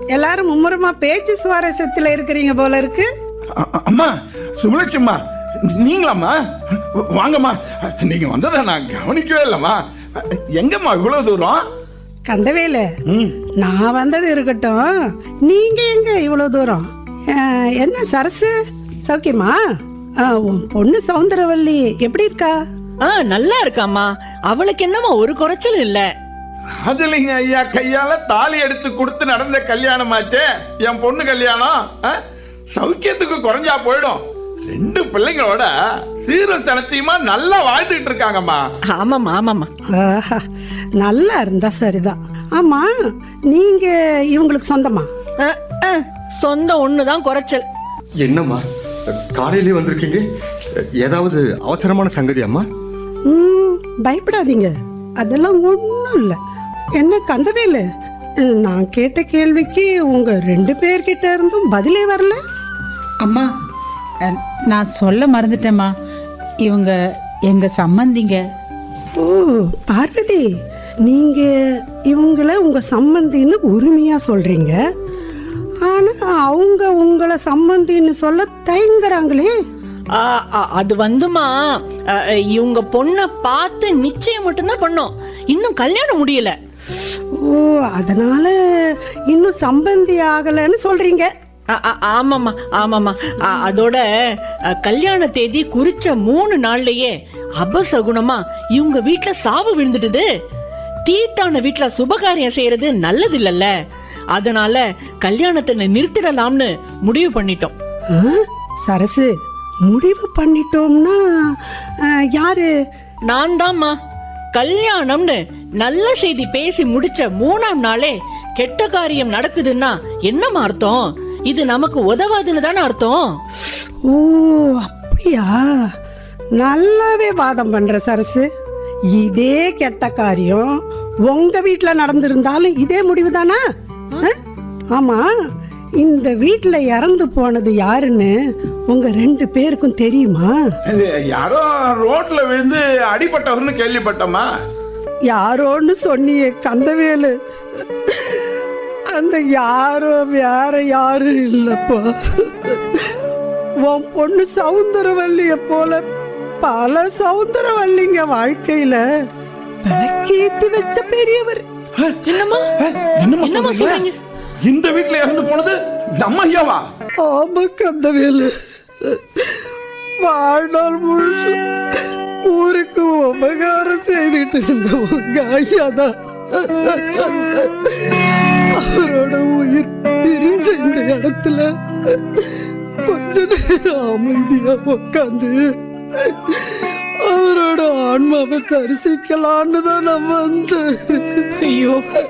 எல்லாரும் மும்முரமா பேச்சு சுவாரஸ்யத்துல இருக்கிறீங்க போல இருக்கு அ- அ- அம்மா சுமலட்சும்மா நீங்களாம்மா வாங்கம்மா நீங்க வந்ததை நான் கவனிக்கவே இல்லைம்மா எங்கம்மா இவ்வளவு தூரம் கந்தவேலு ம் நான் வந்தது இருக்கட்டும் நீங்க எங்க இவ்வளவு தூரம் அஹ், என்ன சரசு சௌக்கியமா அஹ், உன் பொண்ணு சௌந்தரவல்லி எப்படி இருக்கா ஆ நல்லா இருக்காம்மா அவளுக்கு என்னமா ஒரு குறைச்சல் இல்ல ராஜலிங்க ஐயா கையால தாலி எடுத்து கொடுத்து நடந்த கல்யாணமாச்சே என் பொண்ணு கல்யாணம் ஆ? சௌக்கியத்துக்கு குறைஞ்சா போயிடும் ரெண்டு பிள்ளைங்களோட சீரும் சனத்தையுமா நல்லா வாழ்ந்துட்டு இருக்காங்கம்மா ஆமாம்மா ஆமாம்மா ஆஹா, நல்லா இருந்தா சரிதான் ஆமா நீங்க இவங்களுக்கு சொந்தமா ஆ, ஆ, சொந்தம் ஒண்ணுதான் குறைச்சல் என்னம்மா காலையிலே வந்திருக்கீங்க ஏதாவது அவசரமான சங்கதி அம்மா ம், பயப்படாதீங்க அதெல்லாம் ஒன்றும் இல்லை என்ன கந்தவேலு நான் கேட்ட கேள்விக்கு உங்க ரெண்டு பேர்கிட்ட இருந்தும் பதிலே வரல அம்மா அஹ், நான் சொல்ல மறந்துட்டேம்மா இவங்க எங்க சம்மந்திங்க ஓ பார்வதி நீங்க இவங்கள உங்க சம்மந்தின்னு உரிமையா சொல்றீங்க ஆனா அவங்க உங்களை சம்மந்தின்னு சொல்ல தயங்குறாங்களே ஆ, ஆ, அது வந்துமா ஆ, இவங்க பொண்ணை பார்த்து நிச்சயம் மட்டும்தான் பண்ணோம் இன்னும் கல்யாணம் முடியல ஓ அதனால இன்னும் சம்பந்தி ஆகலைன்னு சொல்றீங்க ஆ, ஆ, ஆமாம்மா ஆமாம்மா ஆ, அதோட ஆ, கல்யாண தேதி குறிச்ச மூணு நாள்லயே அபசகுணமா இவங்க வீட்ல சாவு விழுந்துடுது தீட்டான வீட்ல சுபகாரியம் செய்யறது நல்லது இல்லல்ல அதனால கல்யாணத்தை நிறுத்திடலாம்னு முடிவு பண்ணிட்டோம் ஆ, சரசு முடிவு பண்ணிட்டோம்னா ஆ, யாரு நான் தாம்மா கல்யாணம்னு நல்ல செய்தி பேசி முடிச்ச மூணாம் நாளே கெட்ட காரியம் நடக்குதுன்னா என்னம்மா அர்த்தம் இது நமக்கு உதவாதுன்னு தானே அர்த்தம் ஓ அப்படியா நல்லாவே வாதம் பண்ற சரசு இதே கெட்ட காரியம் உங்க வீட்ல நடந்திருந்தாலும் இதே முடிவு தானா ஆமா இந்த வீட்ல இறந்து போனது யாருன்னு உங்க ரெண்டு பேருக்கும் தெரியுமா இது யாரோ ரோட்ல விழுந்து அடிபட்டவர்னு கேள்விப்பட்டோமா யாரோன்னு சொன்னியே கந்தவேலு அந்த யாரோ வேற யாரும் இல்லப்பா உன் பொண்ணு சவுந்தரவல்லிய போல பல சவுந்தரவல்லிங்க வாழ்க்கையில விளக்கேத்தி வச்ச பெரியவர் என்னம்மா என்னம்மா என்னம்மா சொல்றீங்க சொல்றீங்க இந்த வீட்ல இறந்து போனது நம்ம ஐயாவா ஆமா கந்தவேலு வாழ்நாள் முழுசு ஊருக்கு உபகாரம் செய்துட்டு இருந்த உங்க ஐயாதான் அவரோட உயிர் பிரிஞ்ச இந்த இடத்துல கொஞ்ச நேரம் அமைதியா உட்காந்து அவரோட ஆன்மாவை தரிசிக்கலான்னு தான் நான் வந்தேன் ஐயோ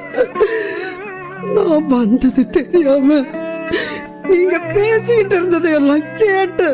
நான் வந்தது தெரியாம நீங்க பேசிட்டு இருந்ததை எல்லாம் கேட்டு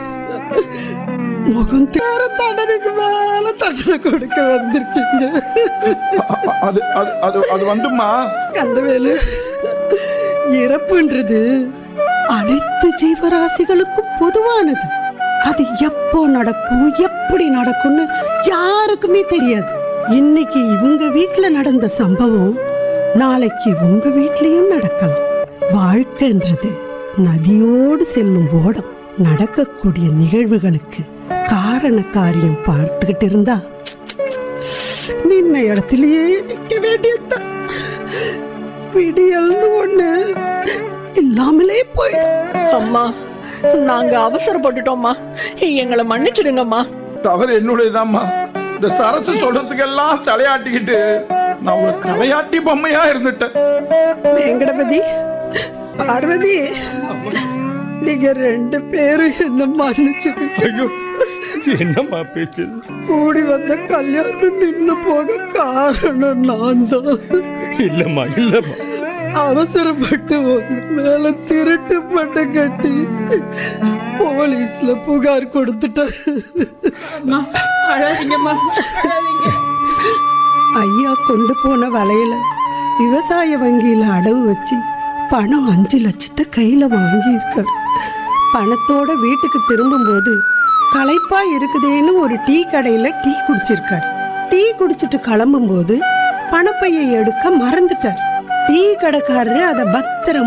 முகம் தேர தண்டனைக்கு மேல தண்டனை கொடுக்க வந்திருக்கீங்க அ- அ- அது அது அது அது வந்துமா கந்தவேலு இறப்புன்றது அனைத்து ஜீவராசிகளுக்கும் பொதுவானது அது எப்போ நடக்கும் எப்படி நடக்கும்னு யாருக்குமே தெரியாது இன்னைக்கு இவங்க வீட்ல நடந்த சம்பவம் நாளைக்கு உங்க வீட்லயும் நடக்கலாம் வாழ்க்கைன்றது நதியோடு செல்லும் ஓடம் நடக்கக்கூடிய நிகழ்வுகளுக்கு காரண காரியம் பார்த்துக்கிட்டு இருந்தா நின்ன இடத்திலேயே நிக்க வேண்டியதுதான் விடியல்னு ஒண்ணு இல்லாமலே போயிடும் அம்மா நாங்க அவசரப்பட்டுட்டோம்மா எங்களை மன்னிச்சிடுங்கம்மா தவறு என்னுடையதாம்மா இந்த சரசு சொல்றதுக்கெல்லாம் தலையாட்டிக்கிட்டு நான் ஒரு தலையாட்டி பொம்மையா இருந்துட்டேன் வெங்கடபதி பார்வதி நீங்க ரெண்டு பேரும் என்ன மன்னிச்சுடு ஐயோ என்னம்மா பேச்சு கூடி வந்த கல்யாணம் நின்னு போக காரணம் நான் தான் இல்லம்மா இல்லம்மா அவசரப்பட்டு உங்க மேல திருட்டு பட்ட கட்டி போலீஸ்ல புகார் கொடுத்துட்டேன் அழாதீங்கம்மா ஐயா கொண்டு போன வலையில விவசாய வங்கியில அடவு வச்சு பணம் அஞ்சு லட்சத்தை கையில வாங்கியிருக்கார் பணத்தோட வீட்டுக்கு திரும்பும்போது களைப்பா இருக்குதேன்னு ஒரு டீ கடையில டீ குடிச்சிருக்கார் டீ குடிச்சிட்டு கிளம்பும்போது பணப்பையை எடுக்க மறந்துட்டார் டீ கடைக்காரரு அதை பத்திரமா